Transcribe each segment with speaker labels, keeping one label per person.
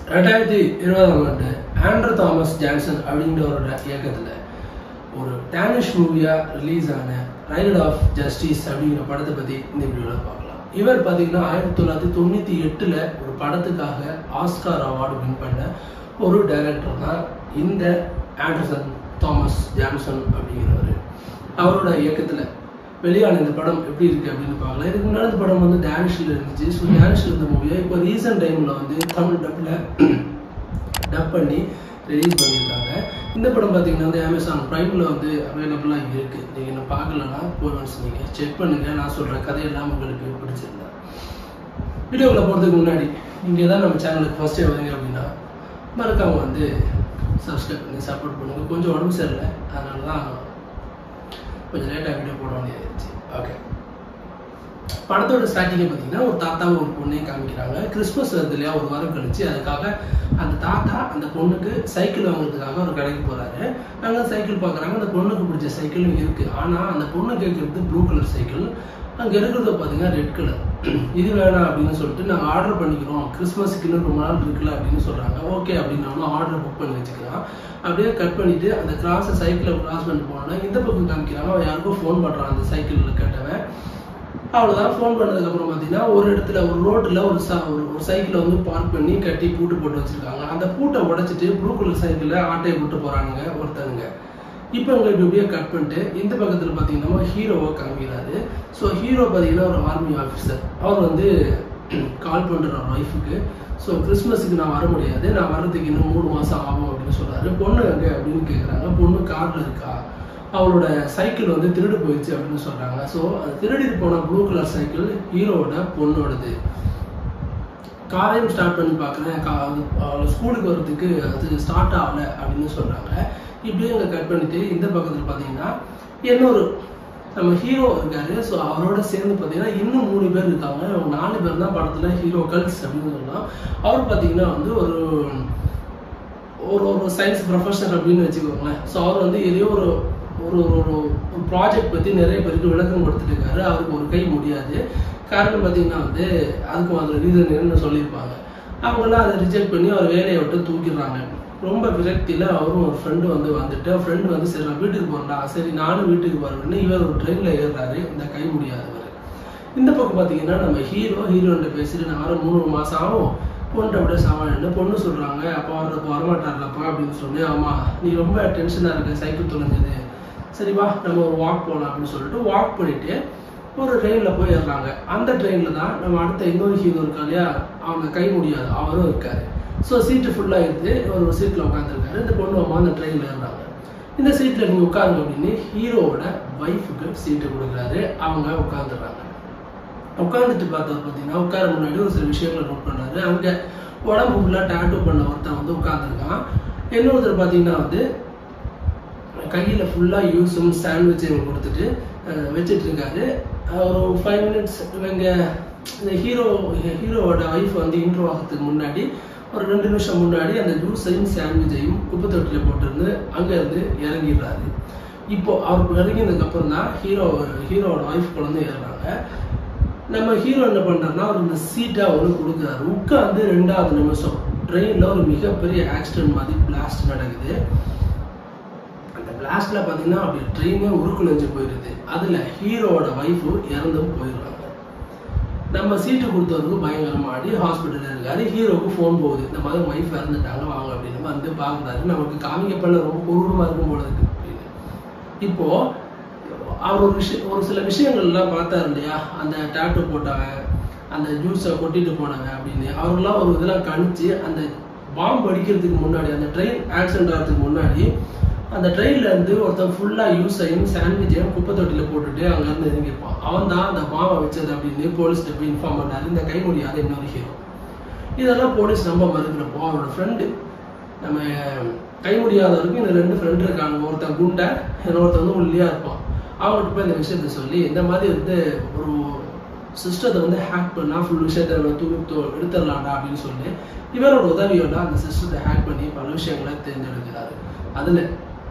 Speaker 1: ரெண்டாயிரத்தி இருபதாம் ஆண்டு ஆண்ட்ரூ தாமஸ் ஜான்சன் அப்படிங்கிறவரோட இயக்கத்தில் ஒரு டேனிஷ் மூவியாக ரிலீஸ் ஆன ரைட் ஆஃப் ஜஸ்டிஸ் அப்படிங்கிற படத்தை பற்றி இந்த வீடியோவில் பார்க்கலாம் இவர் பார்த்தீங்கன்னா ஆயிரத்தி தொள்ளாயிரத்தி தொண்ணூற்றி எட்டில் ஒரு படத்துக்காக ஆஸ்கார் அவார்டு வின் பண்ண ஒரு டைரக்டர் தான் இந்த ஆண்டர்சன் தாமஸ் ஜான்சன் அப்படிங்கிறவர் அவரோட இயக்கத்தில் வெளியான இந்த படம் எப்படி இருக்கு அப்படின்னு பார்க்கலாம் இதுக்கு முன்னாடி இந்த படம் வந்து டேனிஷில் இருந்துச்சு ஸோ டேனிஷில் இருந்த மூவியை இப்போ ரீசெண்ட் டைமில் வந்து தமிழ் டப்பில் டப் பண்ணி ரிலீஸ் பண்ணியிருக்காங்க இந்த படம் பார்த்தீங்கன்னா வந்து அமேசான் ப்ரைமில் வந்து அவைலபிளாக இருக்குது நீங்கள் என்ன பார்க்கலன்னா போய் ஒன்ஸ் நீங்கள் செக் பண்ணுங்கள் நான் சொல்கிற கதையெல்லாம் உங்களுக்கு பிடிச்சிருந்தா வீடியோக்குள்ள போகிறதுக்கு முன்னாடி நீங்கள் தான் நம்ம சேனலுக்கு ஃபஸ்ட்டே வரீங்க அப்படின்னா மறக்காம வந்து சப்ஸ்கிரைப் பண்ணி சப்போர்ட் பண்ணுங்கள் கொஞ்சம் உடம்பு சரியில்லை அதனால தான் கொஞ்சம் லேட்டாக வீடியோ போட வேண்டியதாச்சு ஓகே படத்தோட ஸ்டார்டிங்கை பார்த்தீங்கன்னா ஒரு தாத்தாவும் ஒரு பொண்ணையும் காமிக்கிறாங்க கிறிஸ்மஸ் வருது இல்லையா ஒரு வாரம் கழிச்சு அதுக்காக அந்த தாத்தா அந்த பொண்ணுக்கு சைக்கிள் வாங்குறதுக்காக ஒரு கடைக்கு போறாரு அங்கே சைக்கிள் பார்க்குறாங்க அந்த பொண்ணுக்கு பிடிச்ச சைக்கிளும் இருக்கு ஆனால் அந்த பொண்ணு கேட்கறது ப்ளூ கலர் சைக்கிள் அங்கே இருக்கிறத பார்த்தீங்கன்னா ரெட் கலர் இது வேணாம் அப்படின்னு சொல்லிட்டு நாங்கள் ஆர்டர் பண்ணிக்கிறோம் கிறிஸ்மஸுக்கு இன்னும் ரொம்ப நாள் இருக்குல்ல அப்படின்னு சொல்கிறாங்க ஓகே அப்படின்னாலும் ஆர்டர் புக் பண்ணி வச்சுக்கலாம் அப்படியே கட் பண்ணிட்டு அந்த கிராஸை சைக்கிளில் கிராஸ் பண்ணிட்டு போனோன்னா இந்த பக்கம் காமிக்கிறாங்க அவன் யாருக்கும் ஃபோன் பண்ணுறான் அந்த சைக்கிளில் கேட்டவன் அவ்வளோதான் ஃபோன் பண்ணதுக்கப்புறம் பார்த்தீங்கன்னா ஒரு இடத்துல ஒரு ரோட்டில் ஒரு ச ஒரு ஒரு சைக்கிளை வந்து பார்க் பண்ணி கட்டி பூட்டு போட்டு வச்சுருக்காங்க அந்த பூட்டை உடைச்சிட்டு ப்ளூ கலர் சைக்கிளில் ஆட்டையை விட்டு போகிறானுங்க ஒருத்தனுங்க இப்போ உங்களுக்கு இப்படியே கட் பண்ணிட்டு இந்த பக்கத்தில் பார்த்தீங்கன்னா ஹீரோவை காமிக்கிறாரு ஸோ ஹீரோ பார்த்தீங்கன்னா ஒரு ஆர்மி ஆஃபீஸர் அவர் வந்து கால் பண்ணுறார் ஒய்ஃபுக்கு ஸோ கிறிஸ்மஸுக்கு நான் வர முடியாது நான் வர்றதுக்கு இன்னும் மூணு மாதம் ஆகும் அப்படின்னு சொல்கிறாரு பொண்ணு எங்கே அப்படின்னு கேட்குறாங்க பொண்ணு காரில் இருக்கா அவளோட சைக்கிள் வந்து திருடு போயிடுச்சு அப்படின்னு சொல்கிறாங்க ஸோ அது திருடிட்டு போன ப்ளூ கலர் சைக்கிள் ஹீரோவோட பொண்ணோடது காரையும் ஸ்டார்ட் பண்ணி பார்க்குறேன் கா அவள் ஸ்கூலுக்கு வர்றதுக்கு அது ஸ்டார்ட் ஆகலை அப்படின்னு சொல்கிறாங்க இப்படியே இங்கே கட் பண்ணிட்டு இந்த பக்கத்தில் பார்த்தீங்கன்னா இன்னொரு நம்ம ஹீரோ இருக்காரு ஸோ அவரோட சேர்ந்து பார்த்தீங்கன்னா இன்னும் மூணு பேர் இருக்காங்க அவங்க நாலு பேர் தான் படத்தில் ஹீரோ கேர்ள்ஸ் அப்படின்னு சொல்லலாம் அவர் பார்த்தீங்கன்னா வந்து ஒரு ஒரு ஒரு சயின்ஸ் ப்ரொஃபஷனல் அப்படின்னு வச்சுக்கோங்களேன் ஸோ அவர் வந்து எதையோ ஒரு ஒரு ஒரு ஒரு ப்ராஜெக்ட் பற்றி நிறைய பேருக்கு விளக்கம் கொடுத்துட்டு இருக்காரு அவருக்கு ஒரு கை முடியாது காரணம் பார்த்தீங்கன்னா வந்து அதுக்கும் அதில் ரீசன் என்னன்னு சொல்லியிருப்பாங்க அவங்களாம் அதை ரிஜெக்ட் பண்ணி அவர் வேலையை விட்டு தூக்கிடுறாங்க ரொம்ப விரக்தியில் அவரும் ஒரு ஃப்ரெண்டு வந்து வந்துட்டு ஃப்ரெண்டு வந்து சரி நான் வீட்டுக்கு போகிறேன்டா சரி நானும் வீட்டுக்கு போகிறேன்னு இவர் ஒரு ட்ரெயினில் ஏறுறாரு இந்த கை முடியாதவர் இந்த பக்கம் பார்த்தீங்கன்னா நம்ம ஹீரோ ஹீரோன்ட்ட பேசிட்டு நான் வர மூணு மாதம் ஆகும் பொண்ணை விட சாமான் பொண்ணு சொல்கிறாங்க அப்பா அவர் வரமாட்டார்லப்பா அப்படின்னு சொன்னேன் ஆமாம் நீ ரொம்ப டென்ஷனாக இருக்க சைக்கிள் தொலைஞ்சது சரி வா நம்ம ஒரு வாக் போகலாம் அப்படின்னு சொல்லிட்டு வாக் பண்ணிட்டு ஒரு ட்ரெயினில் போய் ஏறுறாங்க அந்த ட்ரெயினில் தான் நம்ம அடுத்த இன்னொரு ஹீரோ இருக்கா இல்லையா அவங்க கை முடியாது அவரும் இருக்காரு ஸோ சீட்டு ஃபுல்லாக இருந்து ஒரு சீட்டில் உட்காந்துருக்காரு இந்த பொண்ணு அம்மா அந்த ட்ரெயினில் ஏறுறாங்க இந்த சீட்டில் நீங்கள் உட்காருங்க அப்படின்னு ஹீரோவோட ஒய்ஃபுக்கு சீட்டு கொடுக்குறாரு அவங்க உட்காந்துடுறாங்க உட்காந்துட்டு பார்த்தது பார்த்தீங்கன்னா உட்கார முன்னாடி ஒரு சில விஷயங்களை நோட் பண்ணாரு அங்கே உடம்பு ஃபுல்லாக டேட்டூ பண்ண ஒருத்தன் வந்து உட்காந்துருக்கான் இன்னொருத்தர் பார்த்தீங்கன்னா வந்து கையில் ஃபுல்லாக யூஸும் சாண்ட்விச்சையும் கொடுத்துட்டு வச்சுட்டு இருக்காரு ஒரு ஃபைவ் மினிட்ஸ் இவங்க இந்த ஹீரோ ஹீரோவோட ஒய்ஃப் வந்து இன்ட்ரோ ஆகிறதுக்கு முன்னாடி ஒரு ரெண்டு நிமிஷம் முன்னாடி அந்த ஜூஸையும் சாண்ட்விச்சையும் குப்பை தொட்டியில் போட்டிருந்து அங்கேருந்து இறங்கிடுறாரு இப்போ அவர் இறங்கினதுக்கப்புறம் தான் ஹீரோ ஹீரோவோட ஒய்ஃப் குழந்தை ஏறுறாங்க நம்ம ஹீரோ என்ன பண்ணுறாருன்னா அவர் இந்த சீட்டை அவரு கொடுக்குறாரு உட்காந்து ரெண்டாவது நிமிஷம் ட்ரெயினில் ஒரு மிகப்பெரிய ஆக்சிடென்ட் மாதிரி பிளாஸ்ட் நடக்குது அந்த பிளாஸ்ட்ல பார்த்தீங்கன்னா அப்படி ட்ரெயினே உருக்குலைஞ்சு போயிடுது அதில் ஹீரோவோட ஒய்ஃபு இறந்தும் போயிடுறாங்க நம்ம சீட்டு கொடுத்தவருக்கு பயங்கரமாக ஆடி ஹாஸ்பிட்டலில் இருக்காரு ஹீரோவுக்கு ஃபோன் போகுது இந்த மாதிரி ஒய்ஃப் இறந்துட்டாங்க வாங்க அப்படின்னு வந்து பார்க்குறாரு நமக்கு காமிக்க பண்ண ரொம்ப கொடூரமாக இருக்கும் போல இருக்கு அப்படின்னு இப்போ அவர் ஒரு விஷயம் ஒரு சில விஷயங்கள்லாம் பார்த்தாரு இல்லையா அந்த டேட்டு போட்டவன் அந்த ஜூஸை கொட்டிட்டு போனவன் அப்படின்னு அவரெல்லாம் ஒரு இதெல்லாம் கணிச்சு அந்த பாம்பு அடிக்கிறதுக்கு முன்னாடி அந்த ட்ரெயின் ஆக்சிடென்ட் ஆகிறதுக்கு முன்னாடி அந்த ட்ரெயின்ல இருந்து ஒருத்தன் ஃபுல்லா யூஸையும் சாண்ட்விச்சையும் குப்பை தொட்டியில் போட்டுட்டு அங்கேருந்து இறங்கியிருப்பான் அவன் தான் அந்த பாம்பை வச்சது அப்படின்னு போலீஸ்கிட்ட போய் இன்ஃபார்ம் பண்ணாரு இந்த கை முடியாத இன்னொரு ஹீரோ இதெல்லாம் போலீஸ் நம்ப மறுக்கிறப்போ அவரோட ஃப்ரெண்டு நம்ம கை முடியாதவருக்கு இந்த ரெண்டு ஃப்ரெண்டு இருக்காங்க ஒருத்தன் குண்டை இன்னொருத்தன் வந்து ஒல்லியா இருப்பான் அவங்ககிட்ட போய் இந்த விஷயத்த சொல்லி இந்த மாதிரி வந்து ஒரு சிஸ்டத்தை வந்து ஹேக் பண்ணால் ஃபுல் விஷயத்தை நம்ம தூக்கி எடுத்துடலாம்டா அப்படின்னு சொல்லி இவரோட உதவியோட அந்த சிஸ்டத்தை ஹேக் பண்ணி பல விஷயங்களை தேர்ந்தெடுக்கிறாரு அதில்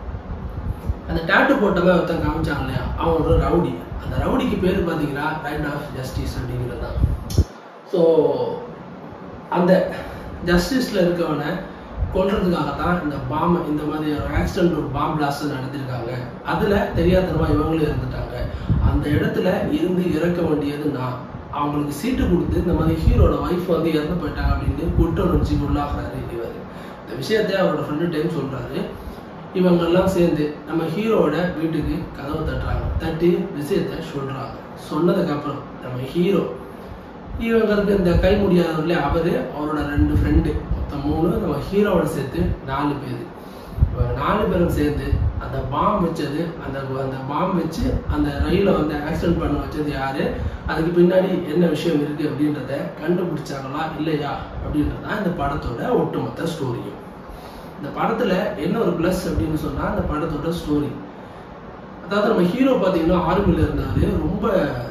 Speaker 1: அந்த டேட்டு போட்டவன் ஒருத்தன் காமிச்சாங்க இல்லையா அவன் ஒரு ரவுடி அந்த ரவுடிக்கு பேர் பார்த்தீங்கன்னா ரைட் ஆஃப் ஜஸ்டிஸ் அப்படிங்கிறது தான் ஸோ அந்த ஜஸ்டிஸில் இருக்கவனை கொல்றதுக்காக தான் இந்த பாம் இந்த மாதிரி ஒரு ஆக்சிடென்ட் ஒரு பாம் பிளாஸ்ட் நடத்திருக்காங்க அதில் தெரியாதனமா இவங்களும் இருந்துட்டாங்க அந்த இடத்துல இருந்து இறக்க வேண்டியது நான் அவங்களுக்கு சீட்டு கொடுத்து இந்த மாதிரி ஹீரோட ஒய்ஃப் வந்து இறந்து போயிட்டாங்க அப்படின்னு குற்ற உணர்ச்சிக்கு உள்ளாகிறாரு இவர் இந்த விஷயத்தை அவரோட ஃப்ரெண்டு டைம் சொல்றாரு இவங்க எல்லாம் சேர்ந்து நம்ம ஹீரோவோட வீட்டுக்கு கதவை தட்டுறாங்க தட்டி விஷயத்த சொல்றாங்க சொன்னதுக்கு அப்புறம் நம்ம ஹீரோ இவங்களுக்கு இந்த கை முடியாதவர்களே அவரு அவரோட ரெண்டு ஃப்ரெண்டு மொத்தம் மூணு நம்ம ஹீரோவோட சேர்த்து நாலு பேர் இவங்க நாலு பேரும் சேர்ந்து அந்த பாம் வச்சது அந்த அந்த பாம் வச்சு அந்த ரயிலை வந்து ஆக்சிடென்ட் பண்ண வச்சது யாரு அதுக்கு பின்னாடி என்ன விஷயம் இருக்கு அப்படின்றத கண்டுபிடிச்சாங்களா இல்லையா அப்படின்றதான் இந்த படத்தோட ஒட்டுமொத்த ஸ்டோரியும் இந்த படத்துல என்ன ஒரு ப்ளஸ் அப்படின்னு சொன்னா இந்த படத்தோட ஸ்டோரி அதாவது நம்ம ஹீரோ பார்த்தீங்கன்னா ஆர்மியில் இருந்தவர் ரொம்ப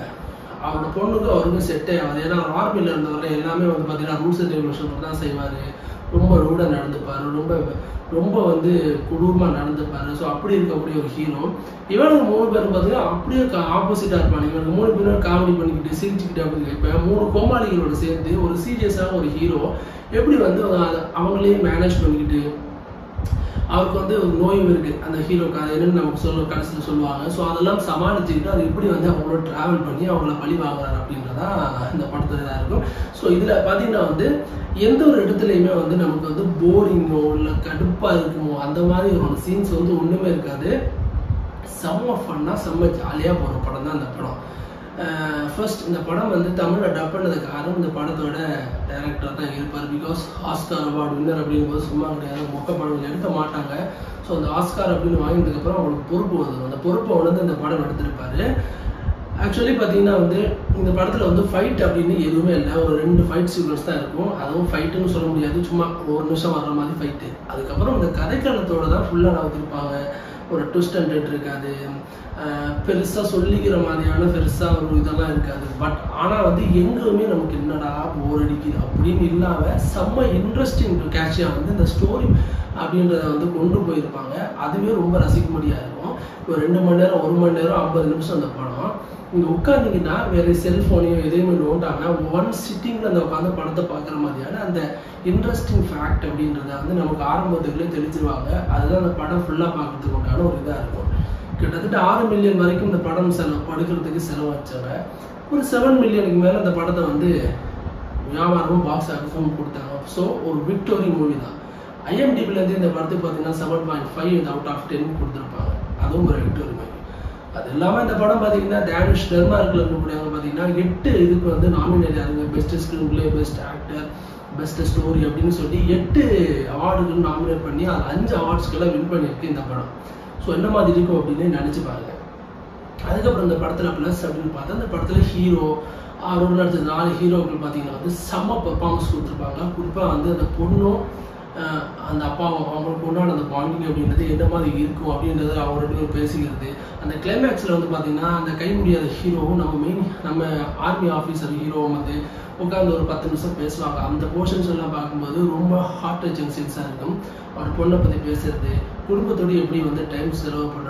Speaker 1: அவரோட பொண்ணுக்கு அவருக்கும் செட்டே ஆகுது ஏன்னா அவர் ஆர்மியில் இருந்தவர் எல்லாமே வந்து பார்த்தீங்கன்னா ரூல்ஸ் அண்ட் ரெகுலேஷன் தான் செய்வார் ரொம்ப ரூடாக நடந்துப்பார் ரொம்ப ரொம்ப வந்து கொடூரமாக நடந்துப்பார் ஸோ அப்படி இருக்கக்கூடிய ஒரு ஹீரோ இவனுக்கு மூணு பேரும் பார்த்தீங்கன்னா அப்படியே ஆப்போசிட்டாக இருப்பாங்க இவனுக்கு மூணு பேரும் காமெடி பண்ணிக்கிட்டு சிரிச்சுக்கிட்டு அப்படி இப்போ மூணு கோமாளிகளோட சேர்ந்து ஒரு சீரியஸான ஒரு ஹீரோ எப்படி வந்து அதை அவங்களே மேனேஜ் பண்ணிக்கிட்டு அவருக்கு வந்து ஒரு நோயும் இருக்கு அந்த ஹீரோக்கு அது என்னன்னு நமக்கு சொல்ல கடைசியில் சொல்லுவாங்க ஸோ அதெல்லாம் சமாளிச்சுக்கிட்டு அது எப்படி வந்து அவங்களோட டிராவல் பண்ணி அவங்கள பழி வாங்குறாரு அப்படின்றதா இந்த படத்துல இதாக இருக்கும் ஸோ இதில் பார்த்தீங்கன்னா வந்து எந்த ஒரு இடத்துலையுமே வந்து நமக்கு வந்து போரிங்கோ இல்லை கடுப்பாக இருக்குமோ அந்த மாதிரி ஒரு சீன்ஸ் வந்து ஒன்றுமே இருக்காது செம்ம ஃபன்னாக செம்ம ஜாலியாக போகிற படம் தான் இந்த படம் ஃபர்ஸ்ட் இந்த படம் வந்து தமிழில் டப் பண்ணதுக்கு காரணம் இந்த படத்தோட டைரக்டர் தான் இருப்பார் பிகாஸ் ஆஸ்கார் அவார்டு வின்னர் அப்படிங்கும்போது சும்மா கிடையாது மொக்க படங்கள் எடுக்க மாட்டாங்க ஸோ அந்த ஆஸ்கார் அப்படின்னு வாங்கினதுக்கப்புறம் அவங்களுக்கு பொறுப்பு வந்துடும் அந்த பொறுப்பை வந்து இந்த படம் எடுத்திருப்பாரு ஆக்சுவலி பார்த்தீங்கன்னா வந்து இந்த படத்தில் வந்து ஃபைட் அப்படின்னு எதுவுமே இல்லை ஒரு ரெண்டு ஃபைட் சீக்வன்ஸ் தான் இருக்கும் அதுவும் ஃபைட்டுன்னு சொல்ல முடியாது சும்மா ஒரு நிமிஷம் வர்ற மாதிரி ஃபைட்டு அதுக்கப்புறம் இந்த கதைக்களத்தோட தான் ஃபுல்லாக நகர்த்திருப்பாங்க ஒரு ட்விஸ்ட் அண்ட் டெட் இருக்காது பெருசாக சொல்லிக்கிற மாதிரியான பெருசாக ஒரு இதெல்லாம் இருக்காது பட் ஆனால் வந்து எங்குமே நமக்கு என்னடா போர் அடிக்குது அப்படின்னு இல்லாமல் செம்ம இன்ட்ரெஸ்டிங் கேட்சியாக வந்து இந்த ஸ்டோரி அப்படின்றத வந்து கொண்டு போயிருப்பாங்க அதுவே ரொம்ப ரசிக்கும்படியாக இருக்கும் ஒரு ரெண்டு மணி நேரம் ஒரு மணி நேரம் ஐம்பது நிமிஷம் அந்த படம் இங்கே உட்காந்திங்கன்னா வேறு செல்ஃபோனையோ எதையுமே நோட்டாம ஒன் சிட்டிங்கில் அந்த உட்காந்து படத்தை பார்க்குற மாதிரியான அந்த இன்ட்ரெஸ்டிங் ஃபேக்ட் அப்படின்றத வந்து நமக்கு ஆரம்பத்துக்குள்ளே தெளிச்சிருவாங்க அதுதான் அந்த படம் ஃபுல்லாக பார்க்கறதுக்கு உண்டான ஒரு இதாக இருக்கும் கிட்டத்தட்ட ஆறு மில்லியன் வரைக்கும் இந்த படம் செலவு படுக்கிறதுக்கு செலவழிச்சாங்க ஒரு செவன் மில்லியனுக்கு மேலே அந்த படத்தை வந்து வியாபாரமும் பாக்ஸ் ஆஃபீஸும் கொடுத்தாங்க ஸோ ஒரு விக்டோரி மூவி தான் ஐஎம்டிபிலேருந்து இந்த படத்துக்கு பார்த்தீங்கன்னா seven point five out of ten கொடுத்துருப்பாங்க அதுவும் ஒரு விக்டோரி மூவி அது இல்லாமல் இந்த படம் பார்த்தீங்கன்னா டேனிஷ் டென்மார்க்கில் இருக்கக்கூடியவங்க பார்த்தீங்கன்னா எட்டு இதுக்கு வந்து நாமினேட் ஆகுங்க best screen play best actor best story அப்படின்னு சொல்லி எட்டு அவார்டுகள் நாமினேட் பண்ணி அது அஞ்சு அவார்ட்ஸ்க்கெல்லாம் வின் பண்ணியிருக்கு இந்த படம் ஸோ என்ன மாதிரி இருக்கும் அப்படின்னு நினச்சி பாருங்க அதுக்கப்புறம் இந்த படத்தில் ப்ளஸ் அப்படின்னு பார்த்தா இந்த படத்தில் ஹீரோ அவரோட நடிச்ச நாலு ஹீரோக்கள் பார்த்தீங்கன்னா வந்து செம்ம பெர்ஃபார்மன்ஸ் கொடுத்துருப்பாங்க குறிப்பாக வந்து அந்த பொண்ணும் அந்த அப்பாவும் அவங்களுக்கு உண்டான அந்த பாண்டிங் அப்படின்றது எந்த மாதிரி இருக்கும் அப்படின்றத அவங்க ரெண்டு பேரும் பேசிக்கிறது அந்த கிளைமேக்ஸில் வந்து பார்த்தீங்கன்னா அந்த கை முடியாத ஹீரோவும் நம்ம மெயின் நம்ம ஆர்மி ஆஃபீஸர் ஹீரோவும் வந்து உட்காந்து ஒரு பத்து நிமிஷம் பேசுவாங்க அந்த போர்ஷன்ஸ் எல்லாம் பார்க்கும்போது ரொம்ப ஹார்ட் டச்சிங் சீன்ஸாக இருக்கும் அவர் பொண்ணை பற்றி பேசுறது குடும்பத்தோடு எப்படி வந்து டைம் செலவு பண்ணுறது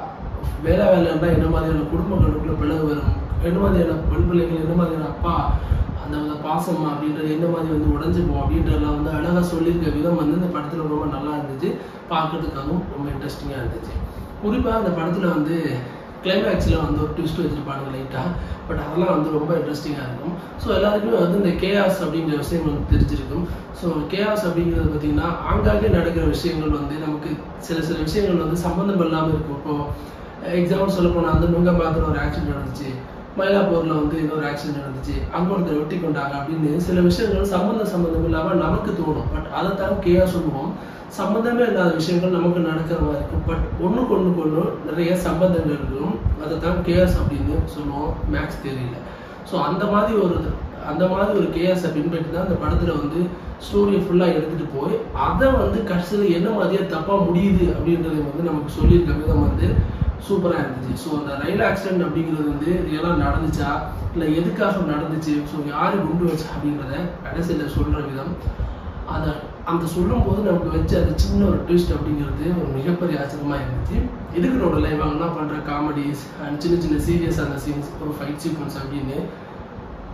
Speaker 1: வேலை வேலை இருந்தால் என்ன மாதிரியான குடும்பங்களுக்குள்ள பிளவு வரும் என்ன மாதிரியான பெண் பிள்ளைகள் என்ன மாதிரியான அப்பா அந்த அந்த பாசம் அப்படின்றது எந்த மாதிரி வந்து உடஞ்சிப்போம் அப்படின்றதெல்லாம் வந்து அழகாக சொல்லியிருக்க விதம் வந்து இந்த படத்தில் ரொம்ப நல்லா இருந்துச்சு பார்க்கறதுக்காகவும் ரொம்ப இன்ட்ரெஸ்டிங்காக இருந்துச்சு குறிப்பாக அந்த படத்தில் வந்து கிளைமேக்ஸில் வந்து ஒரு ட்விஸ்ட் வச்சுருப்பாங்க லைட்டாக பட் அதெல்லாம் வந்து ரொம்ப இன்ட்ரெஸ்டிங்காக இருக்கும் ஸோ எல்லாருக்குமே வந்து இந்த கேஆஸ் அப்படிங்கிற விஷயம் வந்து தெரிஞ்சிருக்கும் ஸோ கேஆஸ் அப்படிங்கிறது பார்த்திங்கன்னா ஆங்காங்கே நடக்கிற விஷயங்கள் வந்து நமக்கு சில சில விஷயங்கள் வந்து சம்மந்தம் இல்லாமல் இருக்கும் இப்போது எக்ஸாம்பிள் சொல்ல போனால் அந்த நுங்கம்பாத்தில் ஒரு ஆக்சிடென்ட் நடந்துச்சு மயிலாப்பூரில் வந்து இன்னொரு ஆக்சிடென்ட் நடந்துச்சு அங்கே ஒருத்தர் வெட்டி கொண்டாங்க அப்படின்னு சில விஷயங்கள் சம்மந்த சம்மந்தம் இல்லாமல் நமக்கு தோணும் பட் அதை தான் கேஆ சொல்லுவோம் சம்மந்தமே இல்லாத விஷயங்கள் நமக்கு நடக்கிற மாதிரி இருக்கும் பட் ஒன்றுக்கு ஒன்றுக்கு ஒன்று நிறைய சம்பந்தங்கள் இருக்கும் அதை தான் கேஎஸ் அப்படின்னு சொல்லுவோம் மேக்ஸ் தெரியல ஸோ அந்த மாதிரி ஒரு அந்த மாதிரி ஒரு கேஎஸை பின்பற்றி தான் அந்த படத்தில் வந்து ஸ்டோரியை ஃபுல்லாக எடுத்துகிட்டு போய் அதை வந்து கடைசியில் என்ன மாதிரியாக தப்பாக முடியுது அப்படின்றத வந்து நமக்கு சொல்லியிருக்க விதம் வந்து சூப்பராக இருந்துச்சு ஸோ அந்த ரயில் ஆக்சிடென்ட் அப்படிங்கிறது வந்து ரியலாக நடந்துச்சா இல்லை எதுக்காக நடந்துச்சு ஸோ யார் குண்டு வச்சா அப்படின்றத கடைசியில் சொல்கிற விதம் அதை அந்த சொல்லும் போது நமக்கு வச்ச அந்த சின்ன ஒரு ட்விஸ்ட் அப்படிங்கிறது ஒரு மிகப்பெரிய ஆச்சரியமாக இருந்துச்சு இதுக்கு நோடல இவங்க என்ன பண்ணுற காமெடிஸ் அண்ட் சின்ன சின்ன சீரியஸ் அந்த சீன்ஸ் ஒரு ஃபைட் சீக்வன்ஸ் அப்படின்னு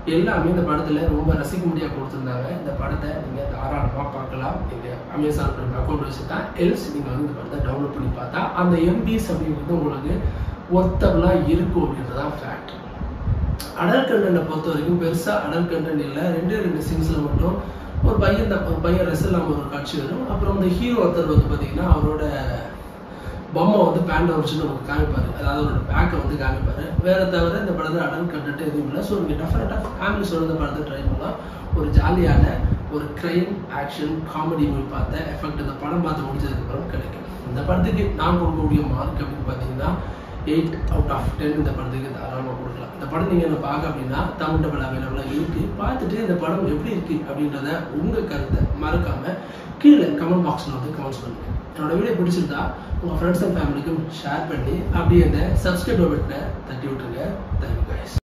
Speaker 1: எல்லாமே இந்த படத்தில் ரொம்ப ரசிக்க முடியாது கொடுத்துருந்தாங்க இந்த படத்தை நீங்கள் தாராளமாக பார்க்கலாம் நீங்கள் அமேசான் பிரைம் அக்கௌண்ட் வச்சுட்டா எல்ஸ் நீங்கள் வந்து இந்த படத்தை டவுன்லோட் பண்ணி பார்த்தா அந்த எம்பிஸ் அப்படிங்கிறது உங்களுக்கு ஒர்த்தபுளாக இருக்கும் அப்படின்றதான் ஃபேக்ட் அடல் கண்டனை பொறுத்த வரைக்கும் பெருசாக அடல் கண்டன் இல்லை ரெண்டே ரெண்டு சீன்ஸில் மட்டும் ஒரு பையன் தான் ஒரு பையன் ரெசல் ஒரு காட்சி வரும் அப்புறம் இந்த ஹீரோ ஒருத்தர் வந்து பார்த்தீங்கன்னா அவரோட பொம்மை வந்து பேண்டை வச்சுட்டு நமக்கு காமிப்பாரு அதாவது அவரோட பேக்கை வந்து காமிப்பாரு வேற தவிர இந்த படத்தில் அடல் கண்டென்ட் எதுவும் இல்லை ஸோ நீங்கள் டெஃபினட்டாக ஃபேமிலிஸோட இந்த படத்தை ட்ரை பண்ணலாம் ஒரு ஜாலியான ஒரு க்ரைம் ஆக்ஷன் காமெடி மூவி பார்த்த எஃபெக்ட் இந்த படம் பார்த்து முடிச்சதுக்கப்புறம் கிடைக்கும் இந்த படத்துக்கு நான் கொடுக்கக்கூடிய மார்க் அப்படின்னு பார்த்தீங்கன்னா எயிட் அவுட் ஆஃப் டென் இந்த படத்துக்கு தாராளமாக கொடுக்கலாம் இந்த படம் நீங்கள் என்ன பார்க்க அப்படின்னா தமிழ் டபுள் அவைலபிளாக இருக்குது பார்த்துட்டு இந்த படம் எப்படி இருக்குது அப்படின்றத உங்கள் கருத்தை மறக்காமல் கீழே கமெண்ட் பாக்ஸில் வந்து கமெண்ட்ஸ் பண்ணுங்கள் என்னோட வீடியோ பிடிச்சிருந்தா உங்கள் ஃப்ரெண்ட்ஸ் அண்ட் ஃபேமிலிக்கும் ஷேர் பண்ணி அப்படியே அந்த சப்ஸ்கிரைப் பட்டனை தட்டி விட்டுருங்க தேங்க்யூ கைஸ்